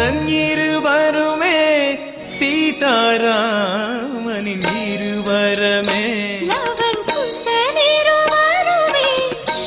குசன் இருவருமே சீதாராமனின் இருவரமே லவன் குசனிருவருமே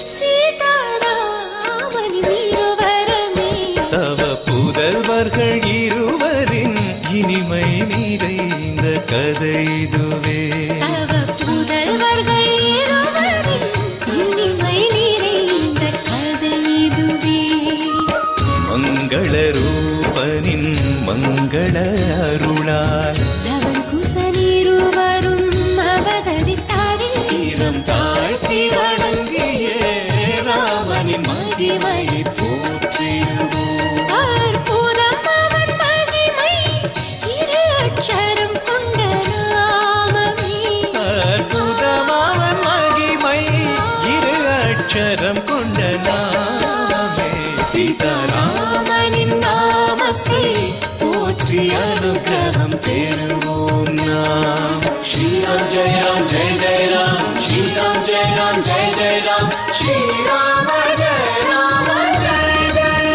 சீதாராமனின் இருவரமே தவ புதல்வர்கள் இருவரின் இனிமை நிறைந்த கதைதுவே தவ புதல்வர்கள் இருவரின் இனிமை நிறைந்த கதை இதுவே மங்கள ரூபனின் மங்கள அருளால் லவன் குசனிருவரும் அவதரித்தாரே சீரம் தாழ்த்தி வணங்கிய ராமனின் மகிமை போற்றிடுவோம் அற்புதம் அவன் மகிமை இரு அட்சரம் கொண்ட நாமமே அற்புதமாவன் மகிமை இரு அட்சரம் கொண்ட நாமமே சீதாராமனின் நாமத்தை போற்றி அனுகிரகம் பெறுவோம் நாம் ஸ்ரீராம் ஜெய ராம் ஜெய ஜெய ராம் ஸ்ரீராம் ஜெய ராம் ஜெய ஜெய ராம் ஸ்ரீராம ஜெய ராம ஜெய ஜெய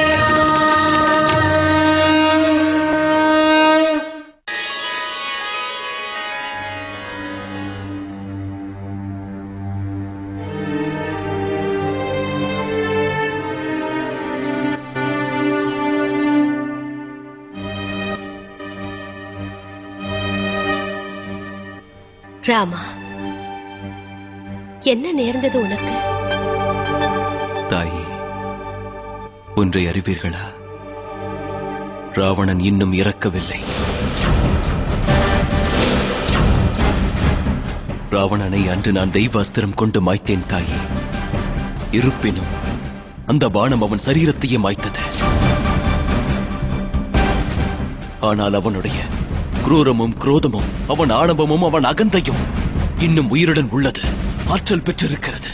ராம் ராமா என்ன நேர்ந்தது உனக்கு தாயே ஒன்றை அறிவீர்களா ராவணன் இன்னும் இறக்கவில்லை ராவணனை அன்று நான் தெய்வாஸ்திரம் கொண்டு மாய்த்தேன் தாயே இருப்பினும் அந்த பானம் அவன் சரீரத்தையே மாய்த்தது ஆனால் அவனுடைய குரூரமும் குரோதமும் அவன் ஆணவமும் அவன் அகந்தையும் இன்னும் உயிருடன் உள்ளது ஆற்றல் பெற்றிருக்கிறது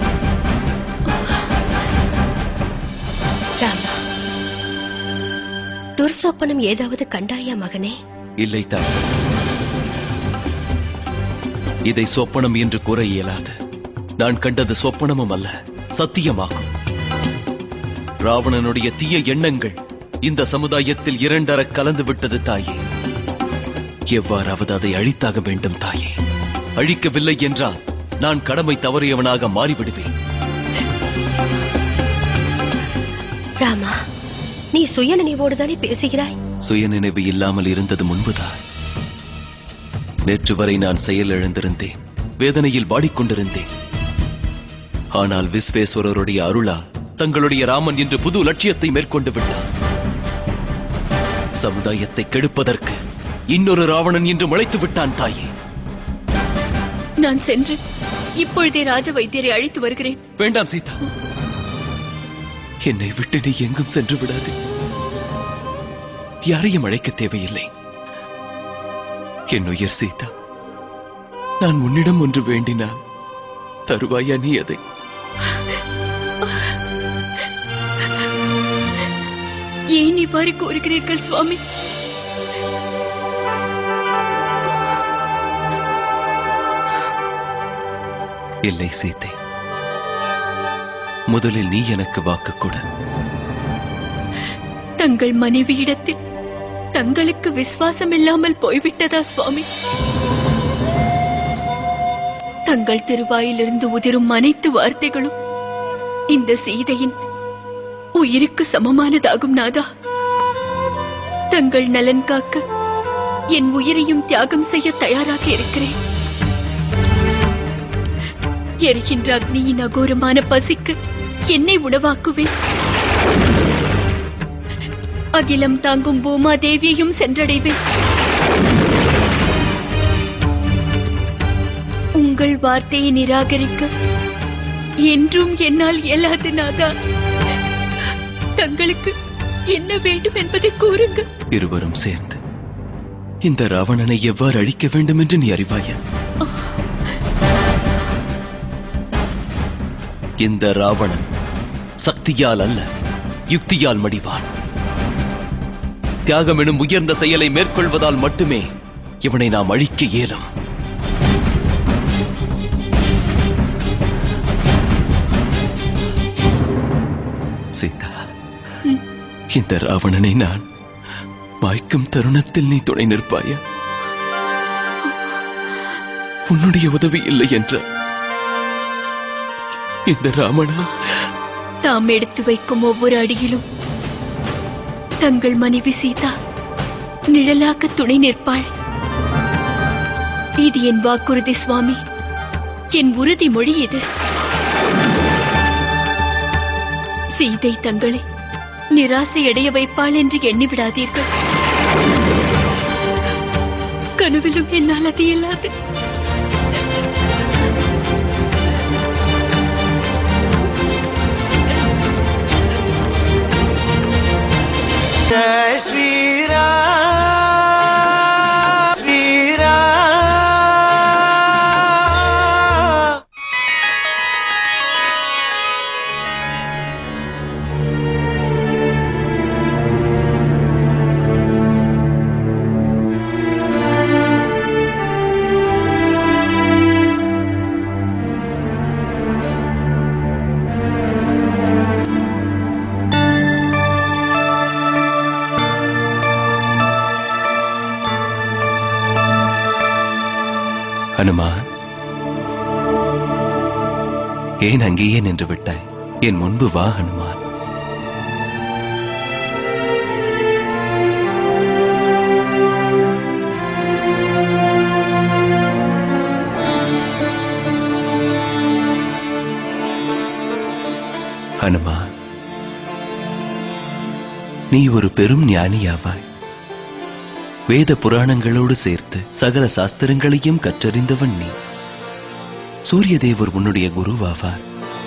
ராமா துர்சோப்பனம் ஏதாவது கண்டாயா மகனே இல்லை தாய் இதை சொப்பனம் என்று கூற இயலாது நான் கண்டது சொப்பனமும் அல்ல சத்தியமாகும் ராவணனுடைய தீய எண்ணங்கள் இந்த சமுதாயத்தில் இரண்டர கலந்து விட்டது தாயே எவ்வாறாவது அதை அழித்தாக வேண்டும் தாயே அழிக்கவில்லை என்றால் நான் கடமை தவறியவனாக மாறிவிடுவேன் ராமா நீ சுயநினைவோடு தானே பேசுகிறாய் சுயநினைவு இல்லாமல் இருந்தது முன்புதான் நேற்று வரை நான் செயல் இழந்திருந்தேன் வேதனையில் வாடிக்கொண்டிருந்தேன் ஆனால் விஸ்வேஸ்வரருடைய அருளால் தங்களுடைய ராமன் இன்று புது லட்சியத்தை மேற்கொண்டு விட்டார் சமுதாயத்தை கெடுப்பதற்கு இன்னொரு ராவணன் இன்று முளைத்து விட்டான் தாயே நான் சென்று இப்பொழுதே ராஜ வைத்தியரை அழைத்து வருகிறேன் வேண்டாம் சீதா என்னை விட்டு நீ எங்கும் சென்று விடாதே யாரையும் அழைக்க தேவையில்லை என் உயர் சீதா நான் உன்னிடம் ஒன்று வேண்டினால் தருவாயா நீ அதை ஏன் இவ்வாறு கூறுகிறீர்கள் சுவாமி இல்லை சீதை முதலில் நீ எனக்கு வாக்கு கொடு தங்கள் மனைவியிடத்தில் தங்களுக்கு விசுவாசம் இல்லாமல் போய்விட்டதா சுவாமி தங்கள் திருவாயிலிருந்து உதிரும் அனைத்து வார்த்தைகளும் இந்த சீதையின் உயிருக்கு சமமானதாகும் நாதா தங்கள் நலன் காக்க என் உயிரையும் தியாகம் செய்ய தயாராக இருக்கிறேன் எரிகின்ற அக்னியின் அகோரமான பசிக்கு என்னை உணவாக்குவேன் அகிலம் தாங்கும் பூமா தேவியையும் சென்றடைவேன் உங்கள் வார்த்தையை நிராகரிக்க என்றும் என்னால் இயலாது நாதா தங்களுக்கு என்ன வேண்டும் என்பதை கூறுங்கள் இருவரும் சேர்ந்து இந்த ராவணனை எவ்வாறு அழிக்க வேண்டும் என்று நீ அறிவாயா இந்த ராவணன் சக்தியால் அல்ல யுக்தியால் மடிவான் தியாகம் எனும் உயர்ந்த செயலை மேற்கொள்வதால் மட்டுமே இவனை நாம் அழிக்க இயலும் சீதா இந்த ராவணனை நான் வாய்க்கும் தருணத்தில் நீ துணை நிற்பாயா உன்னுடைய உதவி இல்லை என்ற இந்த ராமனா தாம் எடுத்து வைக்கும் ஒவ்வொரு அடியிலும் தங்கள் மனைவி சீதா நிழலாக்க துணை நிற்பாள் இது என் வாக்குறுதி சுவாமி என் உறுதிமொழி இது சீதை தங்களை நிராசை அடைய வைப்பாள் என்று எண்ணிவிடாதீர்கள் கனவிலும் என்னால் அது இயலாது जय श्री राम श्री राम ஹனுமான் ஏன் அங்கேயே நின்று விட்டாய் என் முன்பு வா ஹனுமான் ஹனுமான் நீ ஒரு பெரும் ஞானியாவாய் வேத புராணங்களோடு சேர்த்து சகல சாஸ்திரங்களையும் கற்றறிந்தவன் நீ சூரிய தேவர் உன்னுடைய குருவாவார்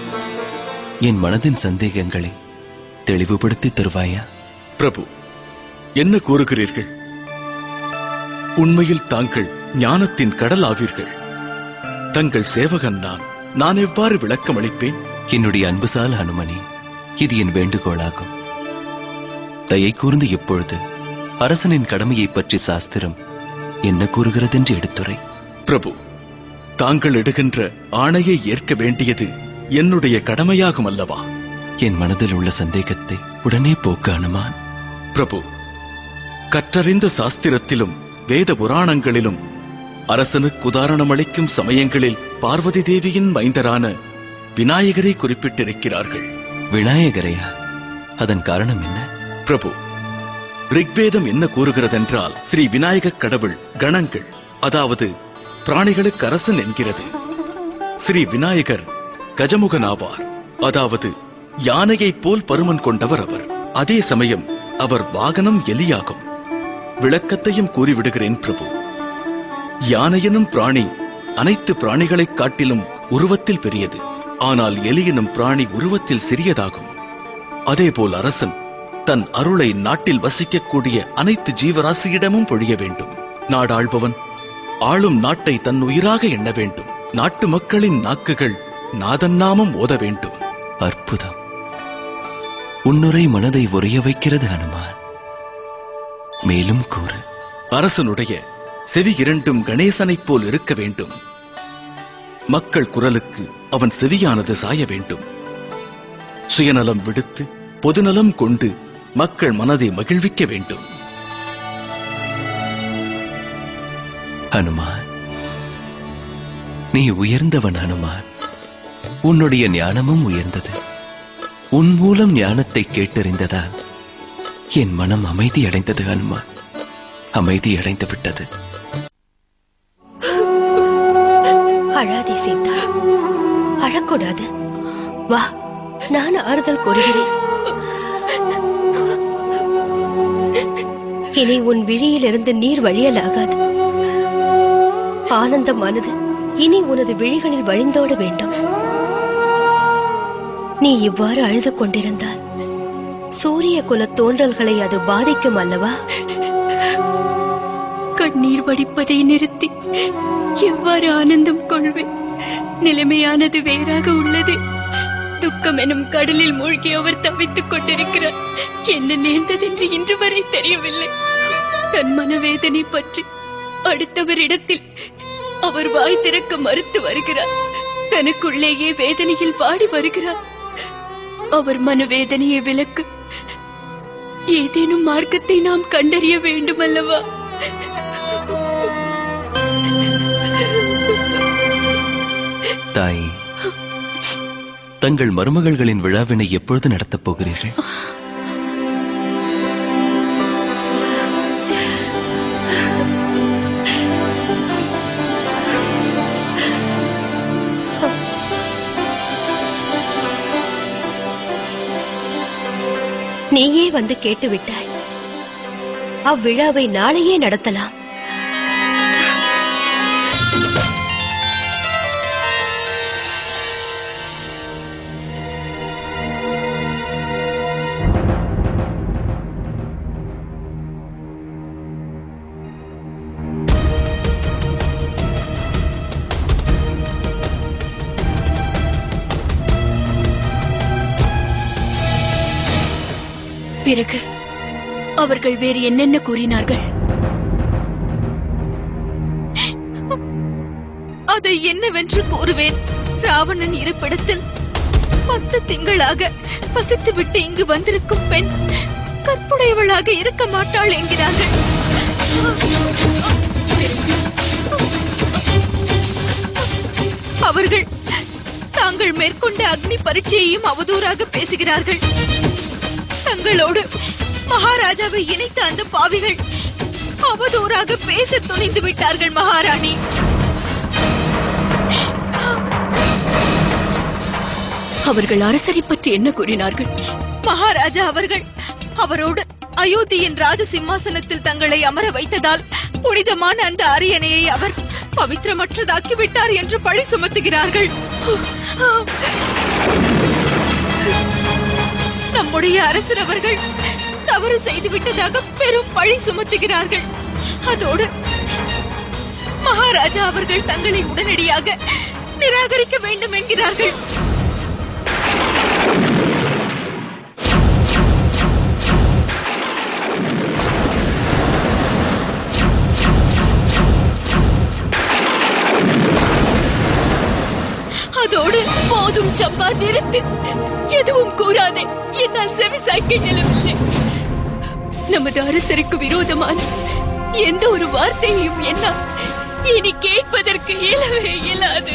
என் மனதின் சந்தேகங்களை தெளிவுபடுத்தி தருவாயா பிரபு என்ன கூறுகிறீர்கள் உண்மையில் தாங்கள் ஞானத்தின் கடல் ஆவீர்கள் தங்கள் சேவகன் நான் நான் எவ்வாறு விளக்கம் அளிப்பேன் என்னுடைய அன்புசால் ஹனுமனே இது என் வேண்டுகோளாகும் தயை கூர்ந்து இப்பொழுது அரசனின் கடமையை பற்றி சாஸ்திரம் என்ன கூறுகிறதென்று எடுத்துரை பிரபு தாங்கள் இடுகின்ற ஆணையை ஏற்க வேண்டியது என்னுடைய கடமையாகும் அல்லவா என் மனதில் உள்ள சந்தேகத்தை உடனே போக்க அனுமான் பிரபு கற்றறிந்த சாஸ்திரத்திலும் வேத புராணங்களிலும் அரசனுக்கு உதாரணம் அளிக்கும் சமயங்களில் பார்வதி தேவியின் மைந்தரான விநாயகரை குறிப்பிட்டிருக்கிறார்கள் விநாயகரையா அதன் காரணம் என்ன பிரபு ரிக்வேதம் என்ன கூறுகிறதென்றால் ஸ்ரீ விநாயகக் கடவுள் கணங்கள் அதாவது பிராணிகளுக்கு அரசன் என்கிறது ஸ்ரீ விநாயகர் கஜமுகன் ஆவார் அதாவது யானையைப் போல் பருமன் கொண்டவர் அவர் அதே சமயம் அவர் வாகனம் எலியாகும் விளக்கத்தையும் கூறிவிடுகிறேன் பிரபு யானையெனும் பிராணி அனைத்து பிராணிகளைக் காட்டிலும் உருவத்தில் பெரியது ஆனால் எலியெனும் பிராணி உருவத்தில் சிறியதாகும் அதேபோல் அரசன் தன் அருளை நாட்டில் வசிக்கக்கூடிய அனைத்து ஜீவராசியிடமும் பொழிய வேண்டும் நாடாள்பவன் ஆளும் நாட்டை தன் உயிராக எண்ண வேண்டும் நாட்டு மக்களின் நாக்குகள் நாதன்னாமம் ஓத வேண்டும் அற்புதம் உன்னுரை மனதை உறைய வைக்கிறது ஹனுமான் மேலும் கூறு அரசனுடைய செவி இரண்டும் கணேசனைப் போல் இருக்க வேண்டும் மக்கள் குரலுக்கு அவன் செவியானது சாய வேண்டும் சுயநலம் விடுத்து பொதுநலம் கொண்டு மக்கள் மனதை மகிழ்விக்க வேண்டும் ஹனுமான் நீ உயர்ந்தவன் ஹனுமான் உன்னுடைய ஞானமும் உயர்ந்தது உன் மூலம் ஞானத்தை கேட்டறிந்ததால் என் மனம் அமைதி அடைந்தது ஹனுமான் அமைதி அடைந்து விட்டது அழாதே சீதா அழக்கூடாது வா நான் ஆறுதல் கூறுகிறேன் இனி உன் விழியிலிருந்து நீர் வழியலாகாது ஆனந்தமானது இனி உனது விழிகளில் வழிந்தோட வேண்டும் நீ இவ்வாறு அழுது கொண்டிருந்தால் சூரிய குல தோன்றல்களை அது பாதிக்கும் அல்லவா கண்ணீர் வடிப்பதை நிறுத்தி எவ்வாறு ஆனந்தம் கொள்வேன் நிலைமையானது வேறாக உள்ளது துக்கம் எனும் கடலில் மூழ்கி அவர் தவித்துக் கொண்டிருக்கிறார் என்ன நேர்ந்ததென்று இன்று வரை தெரியவில்லை தன் மனவேதனை பற்றி அடுத்தவரிடத்தில் அவர் வாய் திறக்க மறுத்து வருகிறார் தனக்குள்ளேயே வேதனையில் வாடி வருகிறார் அவர் மனவேதனையை விலக்கு ஏதேனும் மார்க்கத்தை நாம் கண்டறிய வேண்டும் அல்லவா தாய் தங்கள் மருமகள்களின் விழாவினை எப்பொழுது நடத்தப் போகிறீர்கள் நீயே வந்து கேட்டு விட்டாய் அவ்விழாவை நாளையே நடத்தலாம் பிறகு அவர்கள் வேறு என்னென்ன கூறினார்கள் அதை என்னவென்று கூறுவேன் ராவணன் இருப்பிடத்தில் பத்து திங்களாக பசித்துவிட்டு இங்கு வந்திருக்கும் பெண் கற்புடையவளாக இருக்க மாட்டாள் என்கிறார்கள் அவர்கள் தாங்கள் மேற்கொண்ட அக்னி பரீட்சையையும் அவதூறாக பேசுகிறார்கள் தங்களோடு மகாராஜாவை இணைத்த அந்த பாவிகள் அவதூறாக பேச துணிந்து விட்டார்கள் மகாராணி அவர்கள் அரசரை பற்றி என்ன கூறினார்கள் மகாராஜா அவர்கள் அவரோடு அயோத்தியின் ராஜ சிம்மாசனத்தில் தங்களை அமர வைத்ததால் புனிதமான அந்த அரியணையை அவர் பவித்திரமற்றதாக்கி விட்டார் என்று பழி சுமத்துகிறார்கள் நம்முடைய அரசர் அவர்கள் தவறு செய்து விட்டதாக பெரும் பழி சுமத்துகிறார்கள் அதோடு மகாராஜா அவர்கள் தங்களை உடனடியாக நிராகரிக்க வேண்டும் என்கிறார்கள் அதோடு போதும் சம்பா நிறுத்து எதுவும் கூறாதே என்னால் செவிசாய்க்க இயலவில்லை நமது அரசருக்கு விரோதமான எந்த ஒரு வார்த்தையையும் என்னால் இனி கேட்பதற்கு இயலவே இயலாது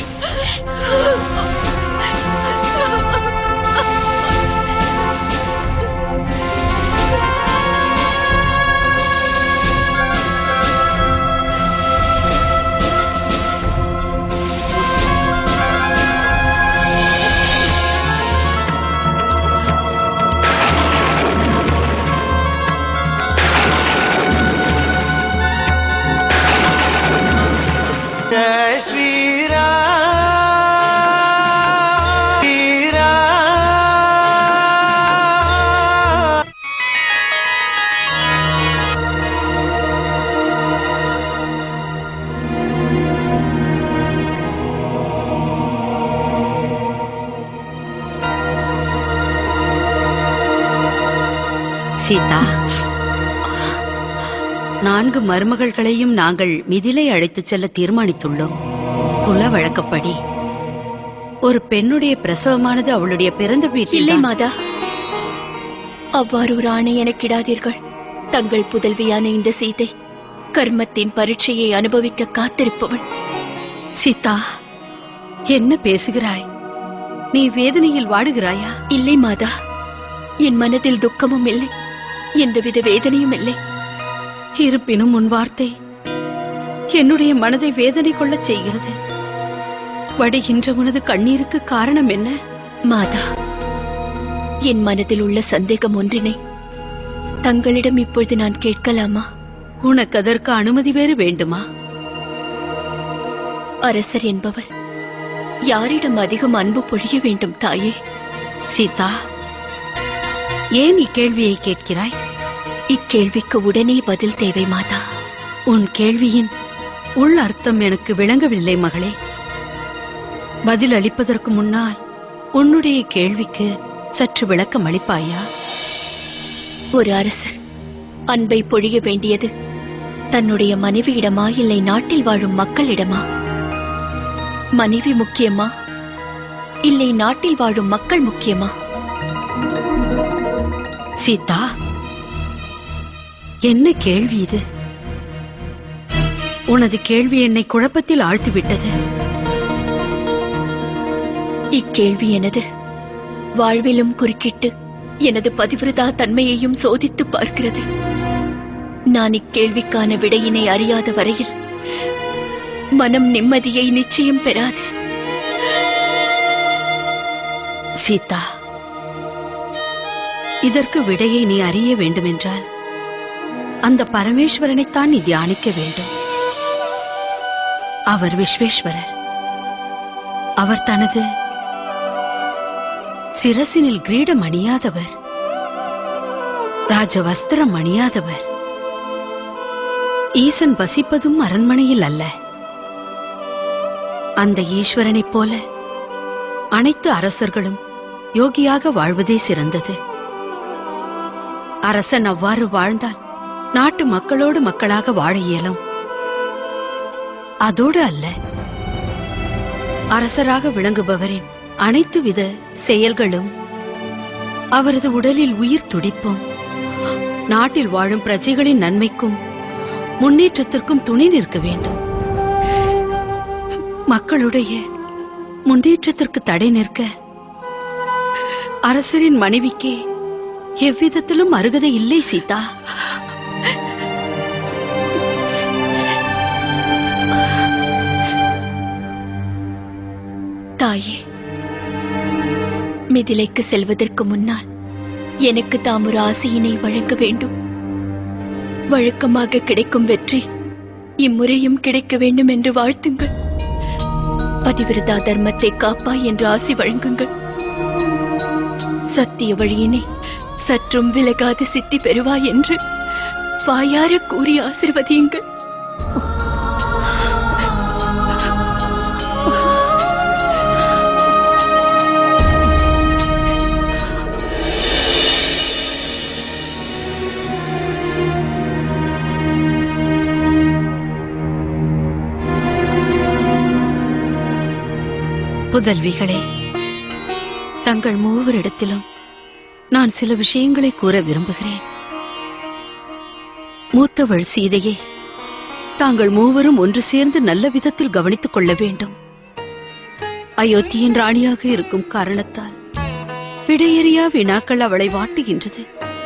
जय श्री राम श्री राम சீதா நான்கு மருமகள்களையும் நாங்கள் மிதிலை அழைத்துச் செல்ல தீர்மானித்துள்ளோம் குல வழக்கப்படி ஒரு பெண்ணுடைய பிரசவமானது அவளுடைய பிறந்த இல்லை வீட்டில் மாதா அவ்வாறு ஒரு ஆணை எனக்கிடாதீர்கள் தங்கள் புதல்வியான இந்த சீதை கர்மத்தின் பரீட்சையை அனுபவிக்க காத்திருப்பவள் சீதா என்ன பேசுகிறாய் நீ வேதனையில் வாடுகிறாயா இல்லை மாதா என் மனதில் துக்கமும் இல்லை எந்தவித வேதனையும் இல்லை இருப்பினும் உன் வார்த்தை என்னுடைய மனதை வேதனை கொள்ளச் செய்கிறது வடிகின்ற உனது கண்ணீருக்கு காரணம் என்ன மாதா என் மனதில் உள்ள சந்தேகம் ஒன்றினை தங்களிடம் இப்பொழுது நான் கேட்கலாமா உனக்கு அதற்கு அனுமதி வேறு வேண்டுமா அரசர் என்பவர் யாரிடம் அதிகம் அன்பு பொழிய வேண்டும் தாயே சீதா ஏன் இக்கேள்வியை கேட்கிறாய் இக்கேள்விக்கு உடனே பதில் தேவை மாதா உன் கேள்வியின் உள் அர்த்தம் எனக்கு விளங்கவில்லை மகளே பதில் அளிப்பதற்கு முன்னால் உன்னுடைய கேள்விக்கு சற்று விளக்கம் அளிப்பாயா ஒரு அரசர் அன்பை பொழிய வேண்டியது தன்னுடைய மனைவியிடமா இல்லை நாட்டில் வாழும் மக்களிடமா மனைவி முக்கியமா இல்லை நாட்டில் வாழும் மக்கள் முக்கியமா சீதா என்ன கேள்வி இது உனது கேள்வி என்னை குழப்பத்தில் ஆழ்த்திவிட்டது இக்கேள்வி எனது வாழ்விலும் குறுக்கிட்டு எனது பதிவிரதா தன்மையையும் சோதித்து பார்க்கிறது நான் இக்கேள்விக்கான விடையினை அறியாத வரையில் மனம் நிம்மதியை நிச்சயம் பெறாது சீதா இதற்கு விடையை நீ அறிய வேண்டுமென்றால் அந்த பரமேஸ்வரனைத்தான் நீ தியானிக்க வேண்டும் அவர் விஸ்வேஸ்வரர் அவர் தனது சிரசினில் கிரீடம் அணியாதவர் ராஜ வஸ்திரம் அணியாதவர் ஈசன் வசிப்பதும் அரண்மனையில் அல்ல அந்த ஈஸ்வரனைப் போல அனைத்து அரசர்களும் யோகியாக வாழ்வதே சிறந்தது அரசன் அவ்வாறு வாழ்ந்தால் நாட்டு மக்களோடு மக்களாக வாழ இயலும் அதோடு அல்ல அரசராக விளங்குபவரின் அனைத்து வித செயல்களும் அவரது உடலில் உயிர் துடிப்பும் நாட்டில் வாழும் பிரஜைகளின் நன்மைக்கும் முன்னேற்றத்திற்கும் துணை நிற்க வேண்டும் மக்களுடைய முன்னேற்றத்திற்கு தடை நிற்க அரசரின் மனைவிக்கே எவ்விதத்திலும் அருகதை இல்லை சீதா தாயே மிதிலைக்கு செல்வதற்கு முன்னால் எனக்கு தாம் ஒரு ஆசையினை வழங்க வேண்டும் வழக்கமாக கிடைக்கும் வெற்றி இம்முறையும் கிடைக்க வேண்டும் என்று வாழ்த்துங்கள் பதிவிரதா தர்மத்தை காப்பாய் என்று ஆசி வழங்குங்கள் சத்திய வழியினை சற்றும் விலகாது சித்தி பெறுவாய் என்று வாயார கூறி ஆசிர்வதியுங்கள் புதல்விகளே தங்கள் மூவரிடத்திலும் நான் சில விஷயங்களை கூற விரும்புகிறேன் மூத்தவள் சீதையை தாங்கள் மூவரும் ஒன்று சேர்ந்து நல்ல விதத்தில் கவனித்துக் கொள்ள வேண்டும் அயோத்தியின் ராணியாக இருக்கும் காரணத்தால் விடையறியா வினாக்கள் அவளை வாட்டுகின்றது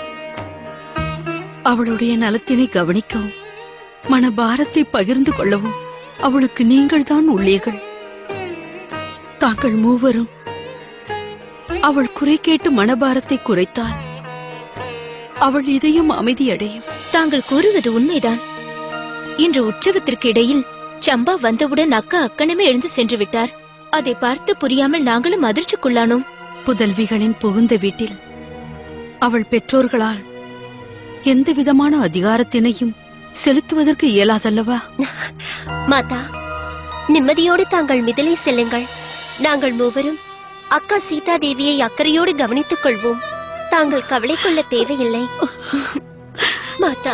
அவளுடைய நலத்தினை கவனிக்கவும் மனபாரத்தை பகிர்ந்து கொள்ளவும் அவளுக்கு நீங்கள்தான் உள்ளீர்கள் தாங்கள் மூவரும் அவள் குறை கேட்டு மனபாரத்தை குறைத்தால் அவள் இதயம் அமைதியடையும் தாங்கள் கூறுவது உண்மைதான் இன்று உற்சவத்திற்கு இடையில் சம்பா வந்தவுடன் அக்கா அக்கணமே எழுந்து சென்று விட்டார் அதை பார்த்து புரியாமல் நாங்களும் அதிர்ச்சிக்குள்ளானோம் புதல்விகளின் புகுந்த வீட்டில் அவள் பெற்றோர்களால் எந்த விதமான அதிகாரத்தினையும் செலுத்துவதற்கு இயலாதல்லவா மாதா நிம்மதியோடு தாங்கள் மிதிலை செல்லுங்கள் நாங்கள் மூவரும் அக்கா சீதா தேவியை அக்கறையோடு கவனித்துக் கொள்வோம் தாங்கள் கவலை கொள்ள தேவையில்லை மாதா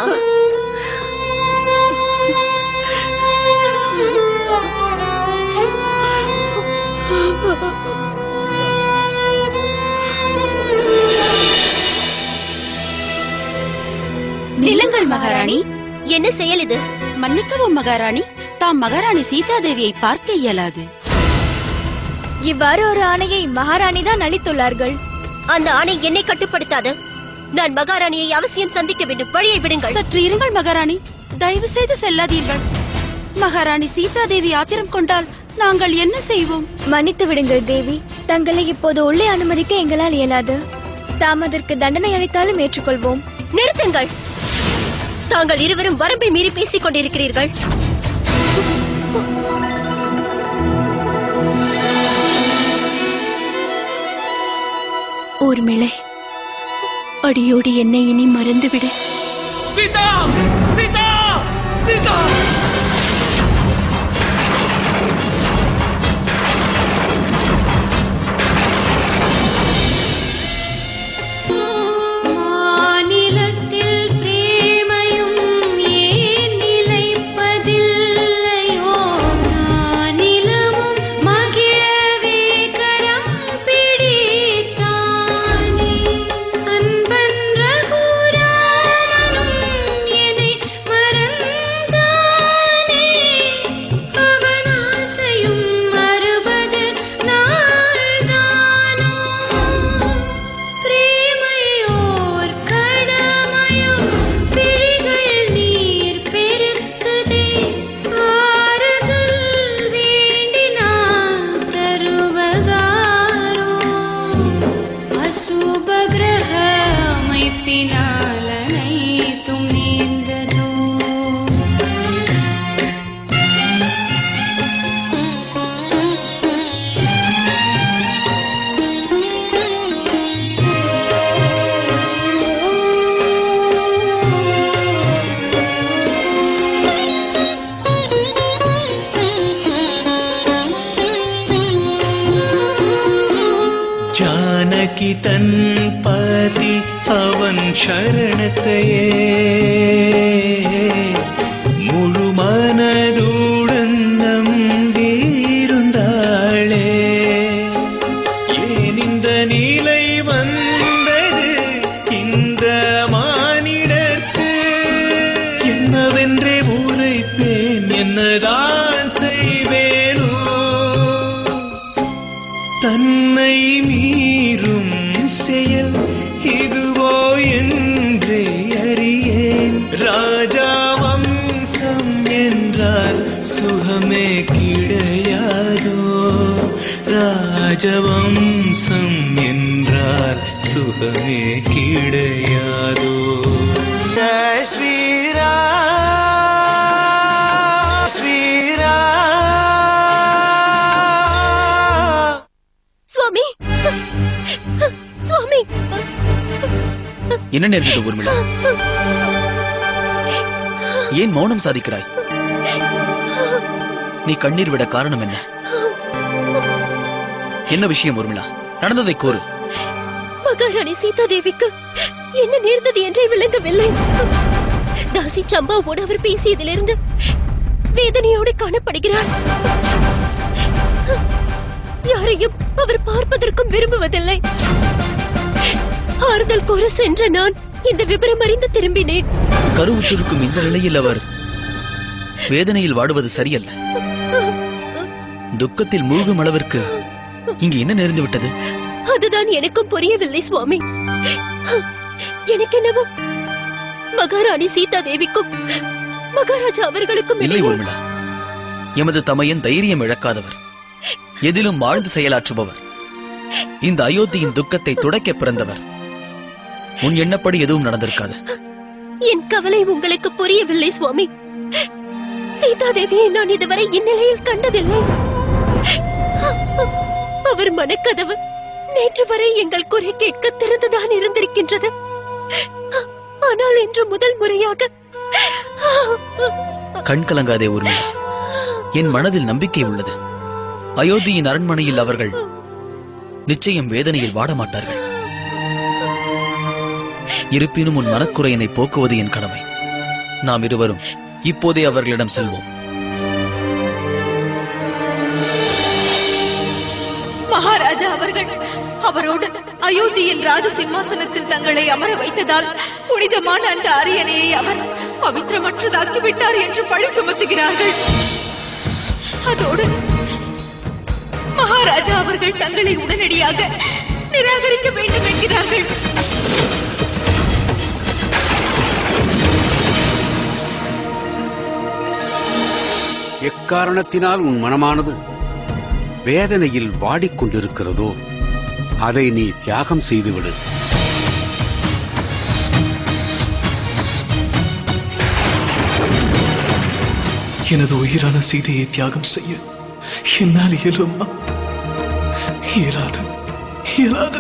நிலங்கள் மகாராணி என்ன செயல் இது மன்னிக்கவும் மகாராணி தாம் மகாராணி சீதாதேவியை பார்க்க இயலாது இவ்வாறு ஒரு ஆணையை மகாராணி தான் அளித்துள்ளார்கள் அந்த ஆணை என்னை கட்டுப்படுத்தாது நான் மகாராணியை அவசியம் சந்திக்க வேண்டும் வழியை விடுங்கள் சற்று இருங்கள் மகாராணி தயவு செய்து செல்லாதீர்கள் மகாராணி சீதாதேவி ஆத்திரம் கொண்டால் நாங்கள் என்ன செய்வோம் மன்னித்து விடுங்கள் தேவி தங்களை இப்போது உள்ளே அனுமதிக்க எங்களால் இயலாது தாம் அதற்கு தண்டனை அளித்தாலும் ஏற்றுக்கொள்வோம் நிறுத்துங்கள் தாங்கள் இருவரும் வரம்பை மீறி பேசிக் கொண்டிருக்கிறீர்கள் ஊர்மிளை அடியோடி என்னை இனி மறந்துவிடு சீதா சீதா சீதா மாநிலத்தில் பிரேமையும் ஏன் நிலைப்பதில்லையோ நானிலமும் மகிழவே கரம் பிடித்தானே அன்பன் ரகுராமனும் அன்பினால் அனைத்தும் நேர்ந்ததோ ஜானகி தன் பதி அவன் சரணத்தையே முழு மனதுடன் நம்பியிருந்தாளே ஏன் இந்த நிலை வந்தது இந்த மானிடர்க்கு என்னவென்றே உரைப்பேன் என்னதான் செய்வேனோ தன்னை மீறும் செயல் இதுவோ என்றே அறியேன் ராஜா வம்சம் என்றால் சுகமே கிடையாதோ ராஜவம்சம் என்றால் சுகமே கிடையாதோ ஜெய் ஸ்ரீராம் ஸ்ரீராம் சுவாமி சுவாமி என்ன நேர்ந்தது ஊர்மிளா ஏன் மௌனம் சாதிக்கிறாய் நீ கண்ணீர் விட காரணம் என்ன என்ன விஷயம் ஊர்மிளா நடந்ததை கூறு மகாராணி சீதாதேவிக்கு என்ன நேர்ந்தது என்றே விளங்கவில்லை தாசி சம்பாவோடு அவர் பேசியதிலிருந்து வேதனையோடு காணப்படுகிறார் யாரையும் அவர் பார்ப்பதற்கும் விரும்புவதில்லை ஆறுதல் கூற சென்ற நான் இந்த விவரம் அறிந்து திரும்பினேன் கருவுற்றிருக்கும் இந்த நிலையில் அவர் வேதனையில் வாடுவது சரியல்ல துக்கத்தில் மூழ்கும் அளவிற்கு இங்கு என்ன நேர்ந்து விட்டது அதுதான் எனக்கும் புரியவில்லை சுவாமி எனக்கு என்னவோ மகாராணி சீதா தேவிக்கும் மகாராஜா அவர்களுக்கும் இல்லை இடையே ஊர்மிளா எமது தமையன் தைரியம் இழக்காதவர் எதிலும் ஆழ்ந்து செயலாற்றுபவர் இந்த அயோத்தியின் துக்கத்தை துடைக்க பிறந்தவர் உன் எண்ணப்படி எதுவும் நடந்திருக்காது என் கவலை உங்களுக்கு புரியவில்லை சுவாமி சீதாதேவியை நான் இதுவரை இந்நிலையில் கண்டதில்லை அவர் மனக்கதவு நேற்று வரை எங்கள் குறை கேட்க திறந்துதான் இருந்திருக்கின்றது ஆனால் இன்று முதல் முறையாக கண் கலங்காதே ஊர்மிளா என் மனதில் நம்பிக்கை உள்ளது அயோத்தியின் அரண்மனையில் அவர்கள் நிச்சயம் வேதனையில் வாட மாட்டார்கள் இருப்பினும் உன் மனக்குறையினை போக்குவது என் கடமை நாம் இருவரும் இப்போதே அவர்களிடம் செல்வோம் மகாராஜா அவர்கள் அவரோடு அயோத்தியின் ராஜ சிம்மாசனத்தில் தங்களை அமர வைத்ததால் புனிதமான அந்த அரியணையை அவர் பவித்திரமற்றதாக்கி விட்டார் என்று பழி சுமத்துகிறார்கள் அதோடு மகாராஜா அவர்கள் தங்களை உடனடியாக நிராகரிக்க வேண்டும் என்கிறார்கள் எக்காரணத்தினால் உன் மனமானது வேதனையில் வாடிக்கொண்டிருக்கிறதோ அதை நீ தியாகம் செய்துவிடு எனது உயிரான சீதையை தியாகம் செய்ய என்னால் இயலுமா இயலாது இயலாது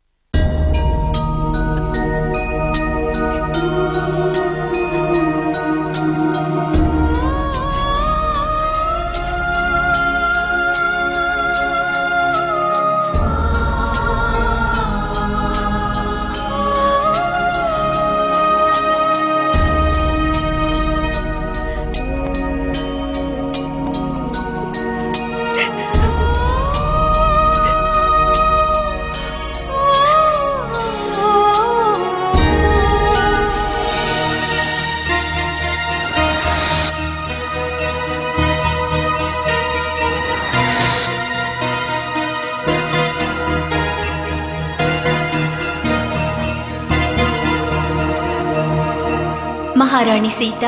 மகாராணி சீதா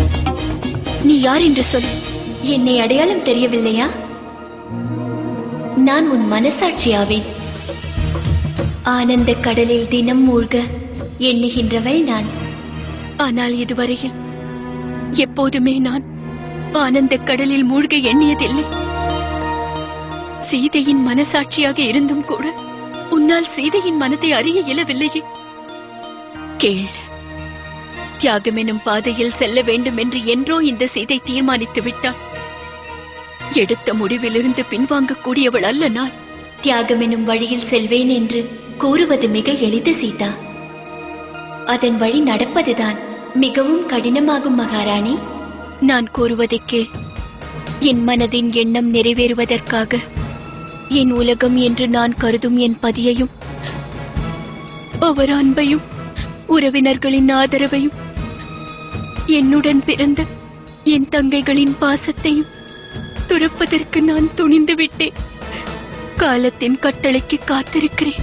நீ யார் என்று சொல் என்னை அடையாளம் தெரியவில்லையா நான் உன் மனசாட்சியாவேன் ஆனந்த கடலில் தினம் மூழ்க எண்ணுகின்றவள் நான் ஆனால் இதுவரையில் எப்போதுமே நான் ஆனந்த கடலில் மூழ்க எண்ணியதில்லை சீதையின் மனசாட்சியாக இருந்தும் கூட உன்னால் சீதையின் மனதை அறிய இயலவில்லையே கேள் தியாகம் எனும் பாதையில் செல்ல வேண்டும் என்று என்றோ இந்த சீதை தீர்மானித்து விட்டாள் எடுத்த முடிவிலிருந்து பின்வாங்கக்கூடியவள் அல்ல நான் தியாகம் எனும் வழியில் செல்வேன் என்று கூறுவது மிக எளிது சீதா அதன் வழி நடப்பதுதான் மிகவும் கடினமாகும் மகாராணி நான் கூறுவதை கேள் என் மனதின் எண்ணம் நிறைவேறுவதற்காக என் உலகம் என்று நான் கருதும் என் பதியையும் அவர் அன்பையும் உறவினர்களின் ஆதரவையும் என்னுடன் பிறந்த என் தங்கைகளின் பாசத்தையும் துறப்பதற்கு நான் துணிந்து விட்டேன் காலத்தின் கட்டளைக்கு காத்திருக்கிறேன்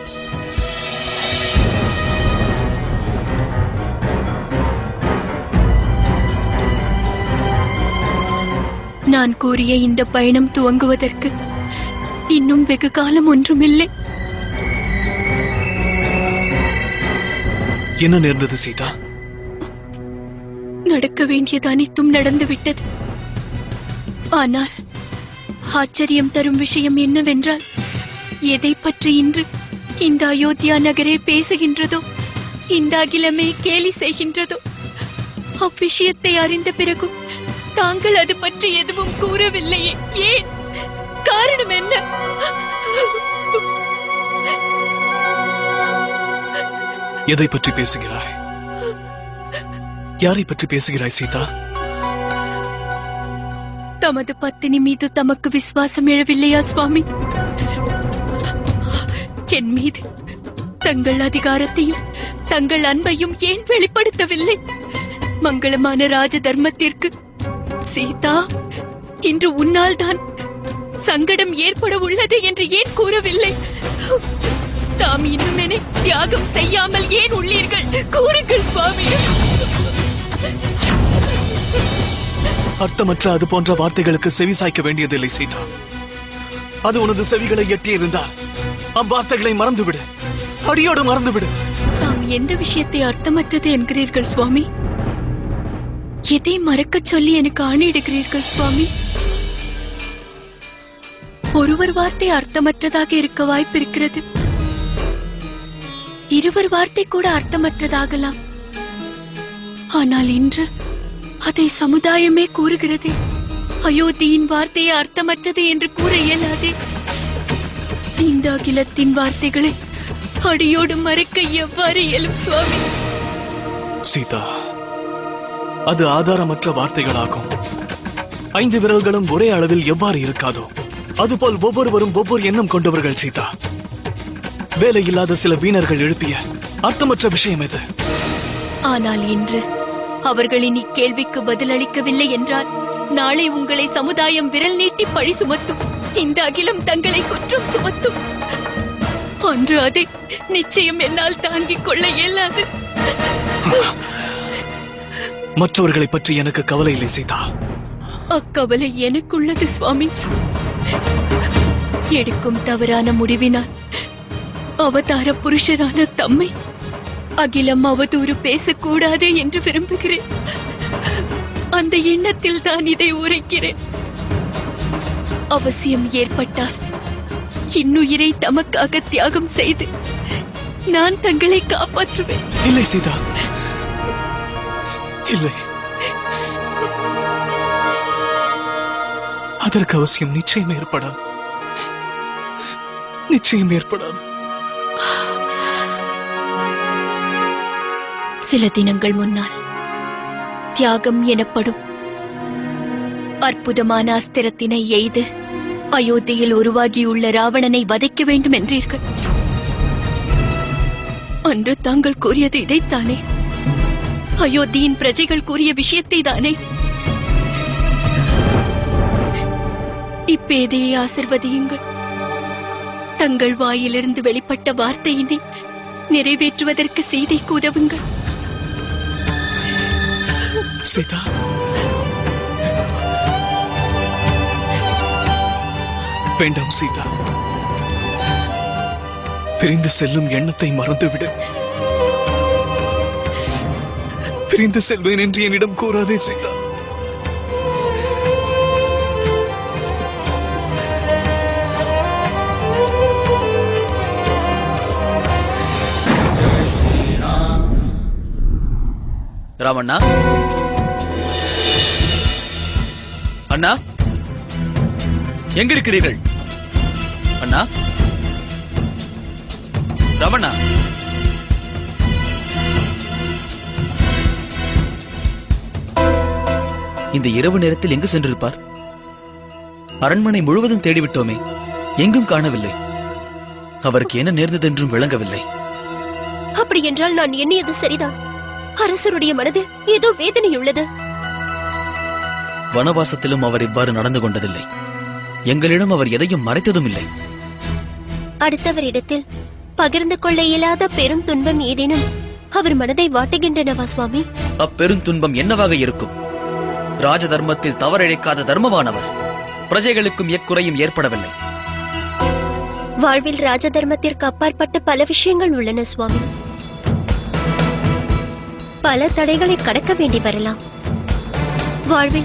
நான் கூறிய இந்த பயணம் துவங்குவதற்கு இன்னும் வெகு காலம் ஒன்றுமில்லை என்ன நேர்ந்தது சீதா நடக்க வேண்டியது அனைத்தும் நடந்துவிட்டது ஆனால் ஆச்சரியம் தரும் விஷயம் என்னவென்றால் எதை பற்றி இன்று இந்த அயோத்தியா நகரே பேசுகின்றதோ இந்த அகிலமே கேலி செய்கின்றதோ அவ்விஷயத்தை அறிந்த பிறகும் தாங்கள் அது பற்றி எதுவும் கூறவில்லையே ஏன் காரணம் என்ன எதை பற்றி பேசுகிறாய் யாரை பற்றி பேசுகிறாய் சீதா தமது பத்தினி மீது தமக்கு விசுவாசம் எழவில்லையா சுவாமி என் மீது தங்கள் அதிகாரத்தையும் தங்கள் அன்பையும் ஏன் வெளிப்படுத்தவில்லை மங்களமான ராஜ தர்மத்திற்கு சீதா இன்று உன்னால் தான் சங்கடம் ஏற்பட உள்ளது என்று ஏன் கூறவில்லை தாம் இன்னும் என்னை தியாகம் செய்யாமல் ஏன் உள்ளீர்கள் கூறுங்கள் சுவாமி அர்த்தமற்ற அது போன்ற வார்த்தைகளுக்கு செவி சாய்க்க வேண்டியதில்லை சீதா அது உனது செவிகளை எட்டியிருந்தால் அவ்வார்த்தைகளை மறந்துவிடு அடியோடு மறந்துவிடு தாம் எந்த விஷயத்தை அர்த்தமற்றது என்கிறீர்கள் சுவாமி எதை மறக்கச் சொல்லி எனக்கு ஆணையிடுகிறீர்கள் சுவாமி ஒருவர் வார்த்தை அர்த்தமற்றதாக இருக்க வாய்ப்பிருக்கிறது இருவர் வார்த்தை கூட அர்த்தமற்றதாகலாம் ஆனால் இன்று அதை சமுதாயமே கூறுகிறது அயோத்தியின் வார்த்தையை அர்த்தமற்றது என்று கூற இயலாதே இந்த அகிலத்தின் வார்த்தைகளை அடியோடு மறைக்க எவ்வாறு இயலும் சுவாமி சீதா அது ஆதாரமற்ற வார்த்தைகளாகும் ஐந்து விரல்களும் ஒரே அளவில் எவ்வாறு இருக்காதோ அதுபோல் ஒவ்வொருவரும் ஒவ்வொரு எண்ணம் கொண்டவர்கள் சீதா வேலையில்லாத சில வீணர்கள் எழுப்பிய அர்த்தமற்ற விஷயம் இது ஆனால் இன்று அவர்களின் இக்கேள்விக்கு பதிலளிக்கவில்லை என்றால் நாளை உங்களை சமுதாயம் விரல் நீட்டி பழி சுமத்தும் இந்த அகிலம் தங்களை குற்றம் சுமத்தும் அன்று அதை நிச்சயம் என்னால் தாங்கிக் கொள்ள இயலாது மற்றவர்களை பற்றி எனக்கு கவலை இல்லை சீதா அக்கவலை எனக்குள்ளது சுவாமி எடுக்கும் தவறான முடிவினால் அவதார புருஷரான தம்மை அகிலம் அவதூறு பேசக்கூடாது என்று விரும்புகிறேன் அந்த எண்ணத்தில் தான் இதை உரைக்கிறேன் அவசியம் ஏற்பட்டால் இன்னுயிரை தமக்காக தியாகம் செய்து நான் தங்களை காப்பாற்றுவேன் இல்லை சீதா இல்லை அதற்கு அவசியம் நிச்சயம் ஏற்படாது நிச்சயம் ஏற்படாது சில தினங்கள் முன்னால் தியாகம் எனப்படும் அற்புதமான அஸ்திரத்தினை எய்து அயோத்தியில் உருவாகியுள்ள ராவணனை வதைக்க வேண்டும் என்றீர்கள் அன்று தாங்கள் கூறியது இதைத்தானே அயோத்தியின் பிரஜைகள் கூறிய விஷயத்தை தானே இப்பேதையை ஆசிர்வதியுங்கள் தங்கள் வாயிலிருந்து வெளிப்பட்ட வார்த்தையினை நிறைவேற்றுவதற்கு சீதைக்கு உதவுங்கள் சீதா வேண்டாம் சீதா பிரிந்து செல்லும் எண்ணத்தை மறந்துவிடு பிரிந்து செல்வேன் என்று என்னிடம் கூறாதே சீதா ராமண்ணா அண்ணா எங்க இருக்கிறீர்கள் அண்ணா ரமண்ணா இந்த இரவு நேரத்தில் எங்கு சென்றிருப்பார் அரண்மனை முழுவதும் தேடிவிட்டோமே எங்கும் காணவில்லை அவருக்கு என்ன நேர்ந்தது என்றும் விளங்கவில்லை அப்படி என்றால் நான் எண்ணியது சரிதான் அரசருடைய மனதில் ஏதோ வேதனை உள்ளது வனவாசத்திலும் அவர் இவ்வாறு நடந்து கொண்டதில்லை எங்களிடம் அவர் எதையும் மறைத்ததும் இல்லை அடுத்தவரிடத்தில் பகிர்ந்து கொள்ள இயலாத பெரும் துன்பம் ஏதேனும் அவர் மனதை வாட்டுகின்றனவா சுவாமி அப்பெருந்துன்பம் என்னவாக இருக்கும் ராஜ தர்மத்தில் தவறிழைக்காத தர்மவானவர் பிரஜைகளுக்கும் எக்குறையும் ஏற்படவில்லை வாழ்வில் ராஜ தர்மத்திற்கு அப்பாற்பட்ட பல விஷயங்கள் உள்ளன சுவாமி பல தடைகளை கடக்க வேண்டி வரலாம் வாழ்வில்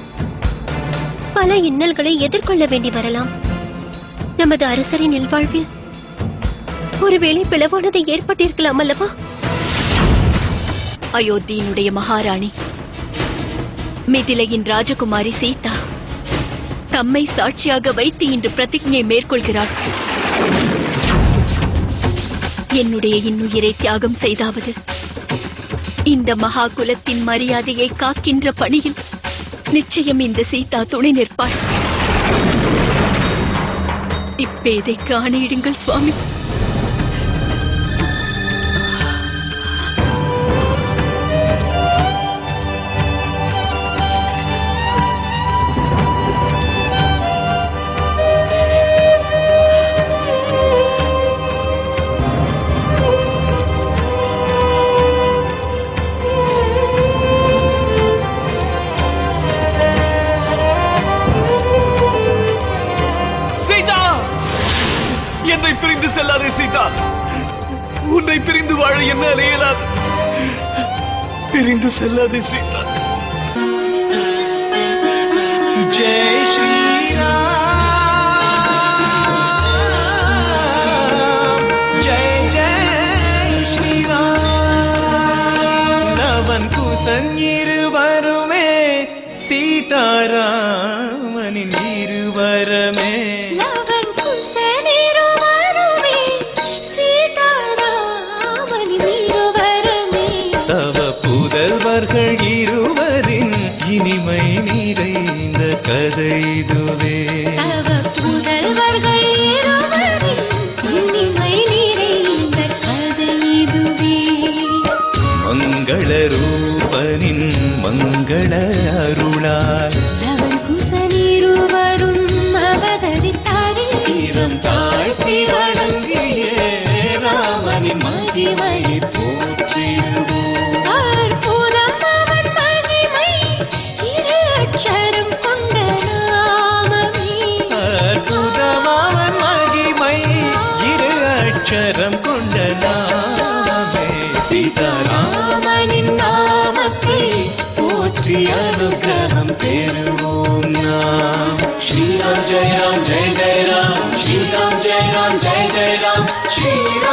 பல இன்னல்களை எதிர்கொள்ள வேண்டி வரலாம் நமது அரசரின் இல்வாழ்வில் ஒருவேளை பிளவானது ஏற்பட்டிருக்கலாம் அல்லவா அயோத்தியினுடைய மகாராணி மிதிலையின் ராஜகுமாரி சீதா தம்மை சாட்சியாக வைத்து இன்று பிரதிஜை மேற்கொள்கிறாள் என்னுடைய இன்னுயிரை தியாகம் செய்தாவது இந்த மகா குலத்தின் மரியாதையை காக்கின்ற பணியில் நிச்சயம் இந்த சீதா துணை நிற்பாள் இப்பேதைக்கு ஆணையிடுங்கள் சுவாமி சீதா என்னை பிரிந்து செல்லாதே சீதா உன்னை பிரிந்து வாழ என்னால் இயலாது பிரிந்து செல்லாதே சீதா जय श्री राम जय जय श्री राम நவன் குசன் இருவருமே சீதாராமனின் இருவரமே லவன் குசனிருவருமே சீதாராமனின் இருவருமே தவ புதல்வர்கள் இருவரின் இனிமை நிறைந்த கதை இதுவே தவ புதல்வர்கள் இருவரின் இனிமை நிறைந்த கதை இதுவே மங்கள ரூபனின் மங்கள அருளால் லவன் குசனிருவரும் அவதரித்தாரே சிரம் தாழ்த்தி வணங்கிய ராமனின் மகிமை போற்றிடுவோம் அற்புதம் அவன் மகிமை இரு அட்சரம் கொண்ட நாமமே அற்புதமாவன் மகிமை இரு அட்சரம் கொண்ட நாமே சீதாராமனின் நாமத்தை போற்றி அனுகிரகம் பெறுவோம் நாம் ஸ்ரீராம் ஜெய ராம் ஜெய ஜெய ராம் ஸ்ரீராம் ஜெய ராம் ஜெய ஜெய ராம் ஸ்ரீராம்